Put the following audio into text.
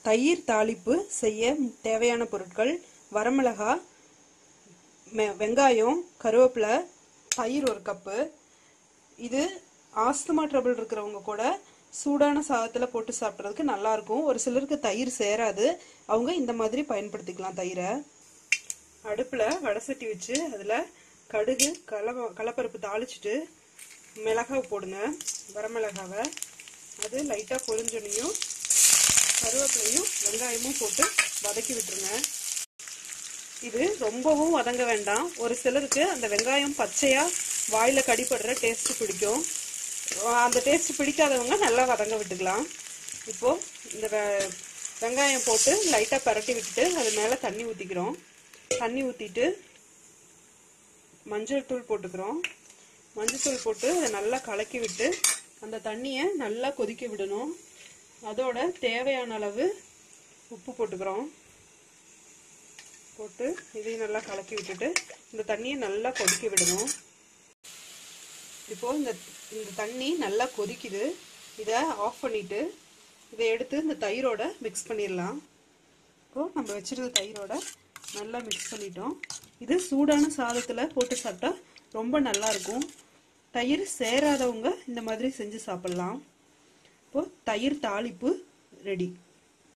தயிர் தாளிப்பு செய்ய தேவையான பொருட்கள் வரமிளகா மெ- வெங்காயம் கருவேப்பிலை தயிர் ஒரு கப்பு இது ஆஸ்துமா ட்ரபிள் இருக்கிறவங்க கூட சூடான சாதத்தில் போட்டு சாப்பிட்றதுக்கு நல்லா இருக்கும் ஒரு சிலருக்கு தயிர் சேராது அவங்க இந்த மாதிரி பயன்படுத்திக்கலாம் தயிரை அடுப்பில் வடை சட்டி வச்சு அதில் கடுகு கல கலப்பருப்பு தாளிச்சிட்டு மிளகாய் போடுங்க வரமிளகாவை அது லைட்டாக பொரிஞ்சோனையும் கருவேப்பிலையும் வெங்காயமும் போட்டு வதக்கி விட்டுருங்க இது ரொம்பவும் வதங்க வேண்டாம் ஒரு சிலருக்கு அந்த வெங்காயம் பச்சையா வாயில கடிப்படுற டேஸ்ட் பிடிக்கும் அஹ் அந்த டேஸ்ட் பிடிக்காதவங்க நல்லா வதங்க விட்டுக்கலாம் இப்போ இந்த வெ- வெங்காயம் போட்டு லைட்டா பரட்டி விட்டுட்டு அது மேல தண்ணி ஊத்திக்கிறோம் தண்ணி ஊத்திட்டு மஞ்சள் தூள் போட்டுக்கிறோம் மஞ்சள் தூள் போட்டு அதை நல்லா கலக்கி விட்டு அந்த தண்ணியை நல்லா கொதிக்க விடணும் அதோட தேவையான அளவு உப்பு போட்டுக்கிறோம் போட்டு இதையும் நல்லா கலக்கி விட்டுட்டு இந்த தண்ணியை நல்லா கொதிக்க விடணும் இப்போ இந்த இந்த தண்ணி நல்லா கொதிக்குது இதை ஆஃப் பண்ணிட்டு இதை எடுத்து இந்த தயிரோட மிக்ஸ் பண்ணிடலாம் இப்போ நம்ம வச்சிருந்த தயிரோட நல்லா மிக்ஸ் பண்ணிட்டோம் இது சூடான சாதத்தில் போட்டு சாப்பிட்டா ரொம்ப நல்லா இருக்கும் தயிர் சேராதவங்க இந்த மாதிரி செஞ்சு சாப்பிடலாம் இப்போ தயிர் தாளிப்பு ரெடி